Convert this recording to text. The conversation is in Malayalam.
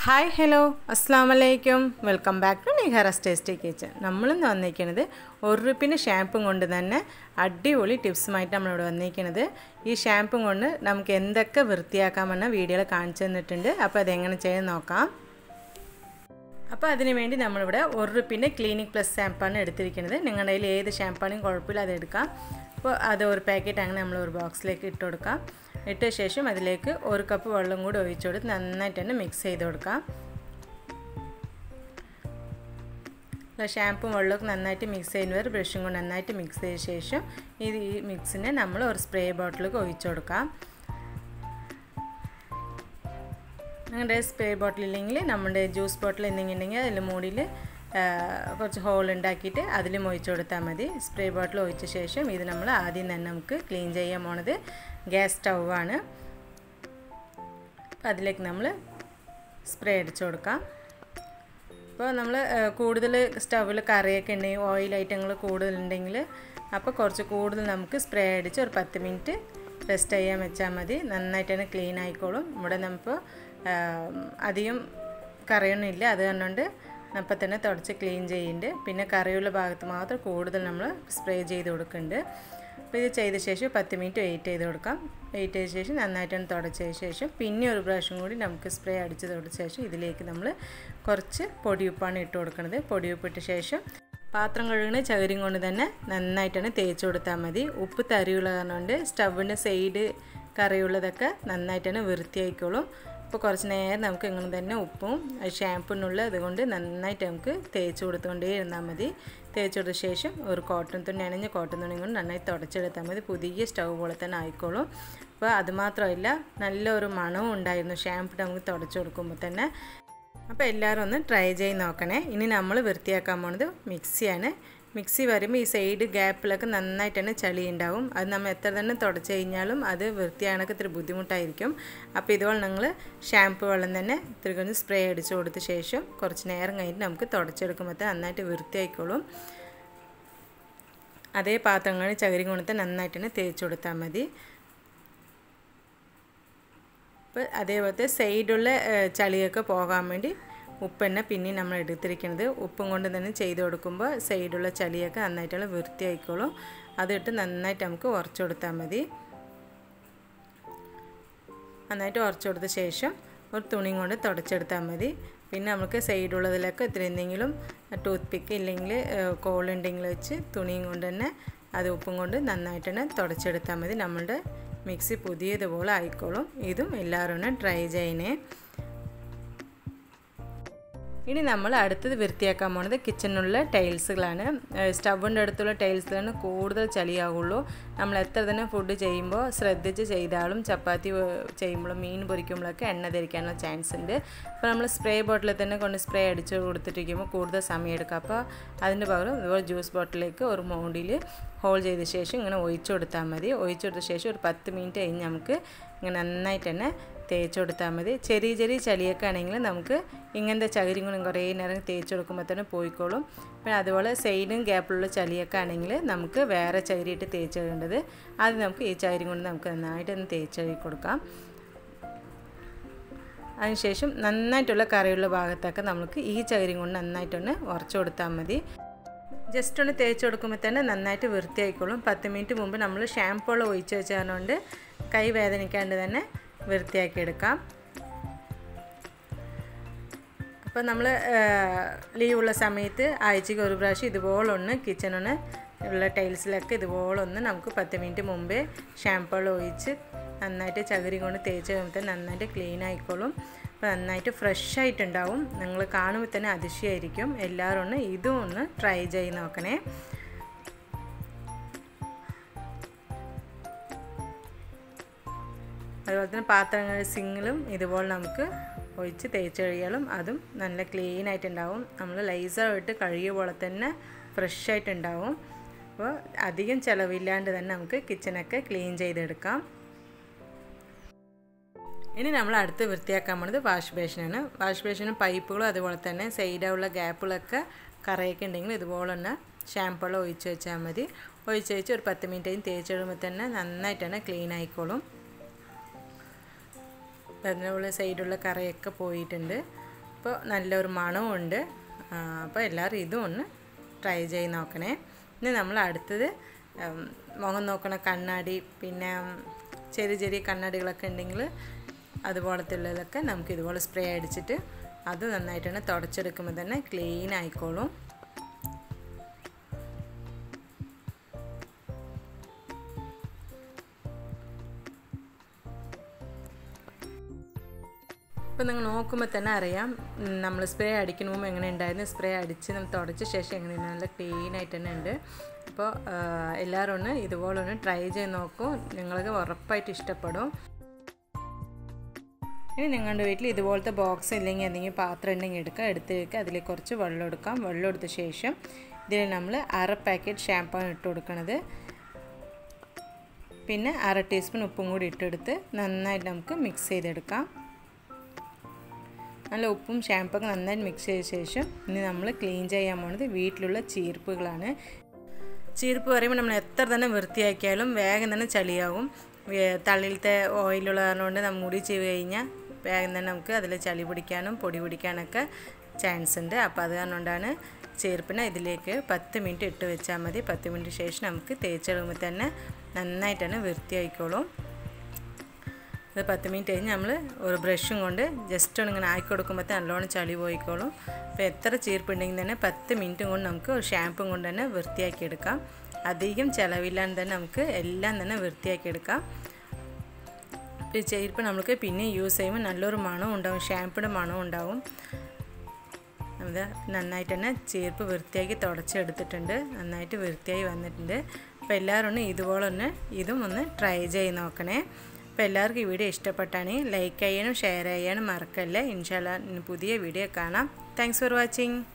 ഹായ് ഹലോ അസ്സാം വലൈക്കും welcome back to Nihara's tasty kitchen നമ്മളിന്ന് വന്നിരിക്കുന്നത് ഒരു റുപ്പിന് ഷാമ്പും കൊണ്ട് തന്നെ അടിപൊളി ടിപ്സുമായിട്ട് നമ്മളിവിടെ വന്നിരിക്കുന്നത് ഈ ഷാമ്പും കൊണ്ട് നമുക്ക് എന്തൊക്കെ വൃത്തിയാക്കാമെന്ന വീഡിയോയിൽ കാണിച്ചു തന്നിട്ടുണ്ട് അപ്പോൾ അതെങ്ങനെ ചെയ്യാൻ നോക്കാം അപ്പോൾ അതിന് വേണ്ടി നമ്മളിവിടെ ഒരു റുപ്പിൻ്റെ ക്ലിനിക് പ്ലസ് ഷാമ്പാണ് എടുത്തിരിക്കുന്നത് നിങ്ങളുടെ കയ്യിൽ ഏത് ഷാമ്പാണെങ്കിലും കുഴപ്പമില്ല അത് എടുക്കാം അപ്പോൾ അത് ഒരു പാക്കറ്റ് അങ്ങനെ നമ്മൾ ഒരു ബോക്സിലേക്ക് ഇട്ട് കൊടുക്കാം ഇട്ട ശേഷം അതിലേക്ക് ഒരു കപ്പ് വെള്ളം കൂടി ഒഴിച്ചു കൊടുത്ത് നന്നായിട്ട് തന്നെ മിക്സ് ചെയ്ത് കൊടുക്കാം ഷാമ്പും വെള്ളമൊക്കെ നന്നായിട്ട് മിക്സ് ചെയ്യുന്നവർ ബ്രഷും കൊണ്ട് നന്നായിട്ട് മിക്സ് ചെയ്ത ശേഷം ഇത് ഈ മിക്സിനെ നമ്മൾ ഒരു സ്പ്രേ ബോട്ടിലേക്ക് ഒഴിച്ചു കൊടുക്കാം നിങ്ങളുടെ സ്പ്രേ ബോട്ടിൽ ഇല്ലെങ്കിൽ നമ്മുടെ ജ്യൂസ് ബോട്ടിൽ എന്തെങ്കിലും ഉണ്ടെങ്കിൽ അതിൽ മൂടിയിൽ കുറച്ച് ഹോൾ ഉണ്ടാക്കിയിട്ട് അതിലും ഒഴിച്ചു കൊടുത്താൽ മതി സ്പ്രേ ബോട്ടിൽ ഒഴിച്ച ശേഷം ഇത് നമ്മൾ ആദ്യം തന്നെ നമുക്ക് ക്ലീൻ ചെയ്യാൻ പോണത് ഗ്യാസ് സ്റ്റൗവാണ് അപ്പോൾ അതിലേക്ക് നമ്മൾ സ്പ്രേ അടിച്ചു കൊടുക്കാം അപ്പോൾ നമ്മൾ കൂടുതൽ സ്റ്റൗവിൽ കറിയൊക്കെ ഉണ്ടെങ്കിൽ ഓയിൽ ഐറ്റങ്ങൾ കൂടുതലുണ്ടെങ്കിൽ അപ്പോൾ കുറച്ച് കൂടുതൽ നമുക്ക് സ്പ്രേ അടിച്ച് ഒരു പത്ത് മിനിറ്റ് റെസ്റ്റ് ചെയ്യാൻ വെച്ചാൽ മതി നന്നായിട്ട് തന്നെ ക്ലീൻ ആയിക്കോളും ഇവിടെ നമുക്ക് അധികം കറിയൊന്നുമില്ല അത് കണ്ടുകൊണ്ട് അപ്പം തന്നെ തുടച്ച് ക്ലീൻ ചെയ്യുന്നുണ്ട് പിന്നെ കറിയുള്ള ഭാഗത്ത് മാത്രം കൂടുതൽ നമ്മൾ സ്പ്രേ ചെയ്ത് കൊടുക്കുന്നുണ്ട് അപ്പോൾ ഇത് ചെയ്ത ശേഷം പത്ത് മിനിറ്റ് വെയിറ്റ് ചെയ്ത് കൊടുക്കാം വെയിറ്റ് ചെയ്ത ശേഷം നന്നായിട്ടൊന്ന് തുടച്ചതിന് ശേഷം പിന്നെ ഒരു പ്രാവശ്യം കൂടി നമുക്ക് സ്പ്രേ അടിച്ച് തുടച്ച ശേഷം ഇതിലേക്ക് നമ്മൾ കുറച്ച് പൊടിയുപ്പാണ് ഇട്ട് കൊടുക്കുന്നത് പൊടിയുപ്പിട്ട ശേഷം പാത്രം കഴുകുന്ന ചകിരിയും കൊണ്ട് തന്നെ നന്നായിട്ടാണ് തേച്ച് കൊടുത്താൽ മതി ഉപ്പ് തരിയുള്ള കാരണം കൊണ്ട് സ്റ്റവിൻ്റെ സൈഡ് കറിയുള്ളതൊക്കെ നന്നായിട്ടാണ് വൃത്തിയായിക്കോളും അപ്പോൾ കുറച്ച് നേരം നമുക്ക് ഇങ്ങനെ തന്നെ ഉപ്പും ഷാമ്പൂനുള്ള അതുകൊണ്ട് നന്നായിട്ട് നമുക്ക് തേച്ച് കൊടുത്തുകൊണ്ടേ ഇരുന്നാൽ മതി തേച്ച് കൊടുത്ത ശേഷം ഒരു കോട്ടൺ തുണി അണിഞ്ഞ് കോട്ടൺ തുണി കൊണ്ട് നന്നായി തുടച്ചെടുത്താൽ മതി പുതിയ സ്റ്റൗ പോലെ തന്നെ ആയിക്കോളും അപ്പോൾ അതുമാത്രമല്ല നല്ലൊരു മണവും ഉണ്ടായിരുന്നു ഷാമ്പു നമുക്ക് തുടച്ചു കൊടുക്കുമ്പോൾ തന്നെ അപ്പോൾ എല്ലാവരും ഒന്ന് ട്രൈ ചെയ്ത് നോക്കണേ ഇനി നമ്മൾ വൃത്തിയാക്കാൻ പോണത് മിക്സിയാണ് മിക്സി വരുമ്പോൾ ഈ സൈഡ് ഗ്യാപ്പിലൊക്കെ നന്നായിട്ട് തന്നെ ചളി ഉണ്ടാവും അത് നമ്മൾ എത്ര തന്നെ തുടച്ച് കഴിഞ്ഞാലും അത് വൃത്തിയാണൊക്കെ ഇത്തിരി ബുദ്ധിമുട്ടായിരിക്കും അപ്പോൾ ഇതുപോലെ നിങ്ങൾ ഷാമ്പു വെള്ളം തന്നെ ഇത്തിരി கொஞ்சം സ്പ്രേ അടിച്ച് കൊടുത്ത ശേഷം കുറച്ച് നേരം കഴിഞ്ഞിട്ട് നമുക്ക് തുടച്ചെടുക്കുമ്പോൾ നന്നായിട്ട് വൃത്തിയായിക്കോളും അതേ പാത്രങ്ങളിൽ ചകിരി കൊണ്ടത്തെ നന്നായിട്ട് തന്നെ തേച്ച് കൊടുത്താൽ മതി അപ്പോൾ അതേപോലത്തെ സൈഡുള്ള ചളിയൊക്കെ പോകാൻ വേണ്ടി ഉപ്പ് തന്നെ പിന്നെ നമ്മൾ എടുത്തിരിക്കുന്നത് ഉപ്പും കൊണ്ട് തന്നെ ചെയ്ത് കൊടുക്കുമ്പോൾ സൈഡുള്ള ചളിയൊക്കെ നന്നായിട്ടുള്ള വൃത്തിയായിക്കോളും അതിട്ട് നന്നായിട്ട് നമുക്ക് ഉറച്ചു കൊടുത്താൽ മതി നന്നായിട്ട് ഉറച്ചു കൊടുത്ത ശേഷം ഒരു തുണിയും കൊണ്ട് തുടച്ചെടുത്താൽ മതി പിന്നെ നമുക്ക് സൈഡുള്ളതിലൊക്കെ ഇത്തിരി എന്തെങ്കിലും ടൂത്ത് പിക്ക് ഇല്ലെങ്കിൽ കോളുണ്ടെങ്കിൽ വെച്ച് തുണിയും കൊണ്ട് തന്നെ അത് ഉപ്പും കൊണ്ട് നന്നായിട്ട് തന്നെ തുടച്ചെടുത്താൽ മതി നമ്മളുടെ മിക്സി പുതിയതുപോലെ ആയിക്കോളും ഇതും എല്ലാവരും ഒന്ന് ട്രൈ ചെയ്യണേ ഇനി നമ്മൾ അടുത്തത് വൃത്തിയാക്കാൻ പോണത് കിച്ചണിലുള്ള ടൈൽസുകളാണ് സ്റ്റവിൻ്റെ അടുത്തുള്ള ടൈൽസിലാണ് കൂടുതൽ ചളിയാവുള്ളൂ നമ്മൾ എത്ര തന്നെ ഫുഡ് ചെയ്യുമ്പോൾ ശ്രദ്ധിച്ച് ചെയ്താലും ചപ്പാത്തി ചെയ്യുമ്പോഴും മീൻ പൊരിക്കുമ്പോഴൊക്കെ എണ്ണ ധരിക്കാനുള്ള ചാൻസ് ഉണ്ട് അപ്പോൾ നമ്മൾ സ്പ്രേ ബോട്ടിലിൽ തന്നെ കൊണ്ട് സ്പ്രേ അടിച്ച് കൊടുത്തിട്ടിരിക്കുമ്പോൾ കൂടുതൽ സമയം എടുക്കുക അപ്പോൾ അതിൻ്റെ പകരം ഇതുപോലെ ജ്യൂസ് ബോട്ടിലേക്ക് ഒരു മൗണ്ടിൽ ഹോൾ ചെയ്ത ശേഷം ഇങ്ങനെ ഒഴിച്ചു കൊടുത്താൽ മതി ഒഴിച്ചു കൊടുത്ത ശേഷം ഒരു പത്ത് മിനിറ്റ് കഴിഞ്ഞ് നമുക്ക് ഇങ്ങനെ നന്നായിട്ട് തന്നെ തേച്ച് കൊടുത്താൽ മതി ചെറിയ ചെറിയ ചളിയൊക്കെ ആണെങ്കിൽ നമുക്ക് ഇങ്ങനത്തെ ചകിരിങ്ങളും കുറേ നേരം തേച്ച് കൊടുക്കുമ്പോൾ തന്നെ പോയിക്കോളും പിന്നെ അതുപോലെ സൈഡും ഗ്യാപ്പിലുള്ള ചളിയൊക്കെ ആണെങ്കിൽ നമുക്ക് വേറെ ചകിരിയിട്ട് തേച്ച് കഴുകേണ്ടത് അത് നമുക്ക് ഈ ചകിരി കൊണ്ട് നമുക്ക് നന്നായിട്ട് ഒന്ന് തേച്ച് കഴുകി കൊടുക്കാം അതിനുശേഷം നന്നായിട്ടുള്ള കറിയുള്ള ഭാഗത്തൊക്കെ നമുക്ക് ഈ ചകിരി കൊണ്ട് നന്നായിട്ടൊന്ന് ഉറച്ചു കൊടുത്താൽ മതി ജസ്റ്റ് ഒന്ന് തേച്ച് കൊടുക്കുമ്പോൾ തന്നെ നന്നായിട്ട് വൃത്തിയായിക്കോളും പത്ത് മിനിറ്റ് മുമ്പ് നമ്മൾ ഷാമ്പൂളം ഒഴിച്ച് വെച്ചതുകൊണ്ട് കൈ വേദനിക്കാണ്ട് തന്നെ വൃത്തിയാക്കി എടുക്കാം അപ്പോൾ നമ്മൾ ലീവുള്ള സമയത്ത് ആഴ്ചയ്ക്ക് ഒരു പ്രാവശ്യം ഇതുപോലൊന്ന് കിച്ചണൊന്ന് ഉള്ള ടൈൽസിലൊക്കെ ഇതുപോലൊന്ന് നമുക്ക് പത്ത് മിനിറ്റ് മുമ്പേ ഷാമ്പൂൾ ഒഴിച്ച് നന്നായിട്ട് ചകിരി കൊണ്ട് തേച്ച് കഴിയുമ്പോൾ നന്നായിട്ട് ക്ലീൻ ആയിക്കോളും അപ്പോൾ നന്നായിട്ട് ഫ്രഷ് ആയിട്ടുണ്ടാവും നിങ്ങൾ കാണുമ്പോൾ തന്നെ അതിശയമായിരിക്കും എല്ലാവരും ഒന്ന് ഇതും ഒന്ന് ട്രൈ ചെയ്ത് നോക്കണേ അതുപോലെ തന്നെ പാത്രങ്ങൾ സിങ്ങിലും ഇതുപോലെ നമുക്ക് ഒഴിച്ച് തേച്ച് കഴിയാലും അതും നല്ല ക്ലീൻ ആയിട്ടുണ്ടാവും നമ്മൾ ലൈസർ ഇട്ട് കഴുകിയ പോലെ തന്നെ ഫ്രഷ് ആയിട്ടുണ്ടാവും അപ്പോൾ അധികം ചിലവില്ലാണ്ട് തന്നെ നമുക്ക് കിച്ചണൊക്കെ ക്ലീൻ ചെയ്തെടുക്കാം ഇനി നമ്മൾ അടുത്ത് വൃത്തിയാക്കാൻ പോണത് വാഷ് ബേഷനാണ് വാഷ് ബേഷനും പൈപ്പുകളും അതുപോലെ തന്നെ സൈഡിലുള്ള ഗ്യാപ്പുകളൊക്കെ കറയൊക്കെ ഉണ്ടെങ്കിൽ ഇതുപോലെ തന്നെ ഷാമ്പൂളം ഒഴിച്ച് വെച്ചാൽ മതി ഒഴിച്ച് വെച്ച് ഒരു പത്ത് മിനിറ്റ് കഴിഞ്ഞ് തേച്ചിടുമ്പോൾ തന്നെ നന്നായിട്ട് തന്നെ ക്ലീൻ ആയിക്കോളും അതിനുള്ള സൈഡുള്ള കറയൊക്കെ പോയിട്ടുണ്ട് അപ്പോൾ നല്ലൊരു മണവും ഉണ്ട് അപ്പോൾ എല്ലാവരും ഇതും ഒന്ന് ട്രൈ ചെയ്ത് നോക്കണേ ഇനി നമ്മൾ അടുത്തത് മുഖം നോക്കണ കണ്ണാടി പിന്നെ ചെറിയ ചെറിയ കണ്ണാടികളൊക്കെ ഉണ്ടെങ്കിൽ അതുപോലത്തെ ഉള്ളതൊക്കെ നമുക്ക് ഇതുപോലെ സ്പ്രേ അടിച്ചിട്ട് അത് നന്നായിട്ടാണ് തുടച്ചെടുക്കുമ്പോൾ തന്നെ ക്ലീൻ ആയിക്കോളും ഇപ്പം നിങ്ങൾ നോക്കുമ്പോൾ തന്നെ അറിയാം നമ്മൾ സ്പ്രേ അടിക്കുന്ന മുമ്പ് എങ്ങനെ ഉണ്ടായിരുന്നു സ്പ്രേ അടിച്ച് നമ്മൾ തുടച്ച ശേഷം എങ്ങനെയാണ് നല്ല ക്ലീൻ ആയിട്ട് തന്നെ ഉണ്ട് അപ്പോൾ എല്ലാവരും ഒന്ന് ഇതുപോലെ ഒന്ന് ട്രൈ ചെയ്ത് നോക്കൂ നിങ്ങൾക്ക് ഉറപ്പായിട്ട് ഇഷ്ടപ്പെടും ഇനി നിങ്ങളുടെ വീട്ടിൽ ഇതുപോലത്തെ ബോക്സ് ഇല്ലെങ്കിൽ എന്തെങ്കിലും പാത്രം ഉണ്ടെങ്കിൽ എടുക്കുക എടുത്ത് വയ്ക്കുക അതിലേക്ക് കുറച്ച് വെള്ളം എടുക്കാം വെള്ളം എടുത്ത ശേഷം ഇതിൽ നമ്മൾ അര പാക്കറ്റ് ഷാമ്പാണ് ഇട്ട് കൊടുക്കുന്നത് പിന്നെ അര ടീസ്പൂൺ ഉപ്പും കൂടി ഇട്ടെടുത്ത് നന്നായിട്ട് നമുക്ക് മിക്സ് ചെയ്തെടുക്കാം നല്ല ഉപ്പും ഷാമ്പൊക്കെ നന്നായിട്ട് മിക്സ് ചെയ്ത ശേഷം ഇനി നമ്മൾ ക്ലീൻ ചെയ്യാൻ പോണത് വീട്ടിലുള്ള ചീർപ്പുകളാണ് ചീർപ്പ് പറയുമ്പോൾ നമ്മൾ എത്ര തന്നെ വൃത്തിയാക്കിയാലും വേഗം തന്നെ ചളിയാവും തള്ളിലത്തെ ഓയിലുള്ള കൊണ്ട് നമ്മൾ മുടി ചെയ്ത് കഴിഞ്ഞാൽ വേഗം തന്നെ നമുക്ക് അതിൽ ചളി പിടിക്കാനും പൊടി പിടിക്കാനൊക്കെ ചാൻസ് ഉണ്ട് അപ്പോൾ അത് കാരണം കൊണ്ടാണ് ചേർപ്പിനെ ഇതിലേക്ക് പത്ത് മിനിറ്റ് ഇട്ട് വെച്ചാൽ മതി പത്ത് മിനിറ്റ് ശേഷം നമുക്ക് തേച്ചെടുക്കുമ്പോൾ തന്നെ നന്നായിട്ട് തന്നെ വൃത്തിയായിക്കോളും അത് പത്ത് മിനിറ്റ് കഴിഞ്ഞ് നമ്മൾ ഒരു ബ്രഷും കൊണ്ട് ജസ്റ്റ് ഒന്ന് ഇങ്ങനെ ആക്കി കൊടുക്കുമ്പോൾ നല്ലോണം ചളി പോയിക്കോളും അപ്പോൾ എത്ര ചീർപ്പുണ്ടെങ്കിൽ തന്നെ പത്ത് മിനിറ്റും കൊണ്ട് നമുക്ക് ഒരു ഷാമ്പും കൊണ്ട് തന്നെ വൃത്തിയാക്കി എടുക്കാം അധികം ചിലവില്ലാണ്ട് തന്നെ നമുക്ക് എല്ലാം തന്നെ വൃത്തിയാക്കി എടുക്കാം ഈ ചേർപ്പ് നമുക്ക് പിന്നെ യൂസ് ചെയ്യുമ്പോൾ നല്ലൊരു മണം ഉണ്ടാവും ഷാമ്പുയുടെ മണം ഉണ്ടാവും അത് നന്നായിട്ട് തന്നെ ചേർപ്പ് വൃത്തിയാക്കി തുടച്ചെടുത്തിട്ടുണ്ട് നന്നായിട്ട് വൃത്തിയായി വന്നിട്ടുണ്ട് അപ്പോൾ എല്ലാവരും ഒന്ന് ഇതുപോലെ ഒന്ന് ഇതും ഒന്ന് ട്രൈ ചെയ്ത് നോക്കണേ അപ്പോൾ എല്ലാവർക്കും ഈ വീഡിയോ ഇഷ്ടപ്പെട്ടാണെങ്കിൽ ലൈക്ക് ചെയ്യാനും ഷെയർ ചെയ്യാനും മറക്കല്ലേ ഇൻഷാല്ല പുതിയ വീഡിയോ കാണാം താങ്ക്സ് ഫോർ വാച്ചിങ്